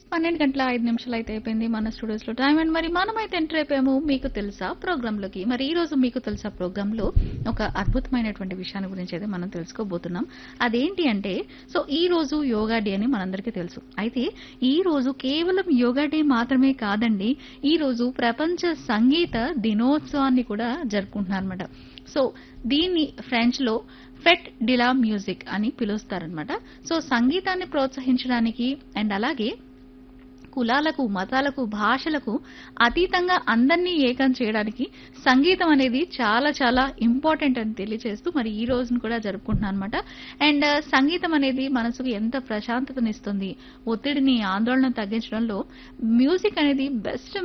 పన్నెండు గంటల ఐదు నిమిషాలు అయితే అయిపోయింది మన స్టూడియోస్ లో టైం అండ్ మరి మనమైతే ఎంటర్ అయిపోయాము మీకు తెలుసా ప్రోగ్రామ్ లోకి మరి ఈ రోజు మీకు తెలుసా ప్రోగ్రామ్ లో ఒక అద్భుతమైనటువంటి విషయాన్ని గురించి అయితే మనం తెలుసుకోబోతున్నాం అదేంటి అంటే సో ఈ రోజు యోగా డే అని మనందరికీ తెలుసు అయితే ఈ రోజు కేవలం యోగా డే మాత్రమే కాదండి ఈ రోజు ప్రపంచ సంగీత దినోత్సవాన్ని కూడా జరుపుకుంటున్నారు అనమాట సో దీన్ని ఫ్రెంచ్ లో ఫెట్ డిలా మ్యూజిక్ అని పిలుస్తారనమాట సో సంగీతాన్ని ప్రోత్సహించడానికి అండ్ అలాగే కులాలకు మతాలకు భాషలకు అతీతంగా అందరినీ ఏకం చేయడానికి సంగీతం అనేది చాలా చాలా ఇంపార్టెంట్ అని తెలియజేస్తూ మరి ఈ రోజును కూడా జరుపుకుంటున్నాను అనమాట అండ్ సంగీతం అనేది మనసుకు ఎంత ప్రశాంతతనిస్తుంది ఒత్తిడిని ఆందోళన తగ్గించడంలో మ్యూజిక్ అనేది బెస్ట్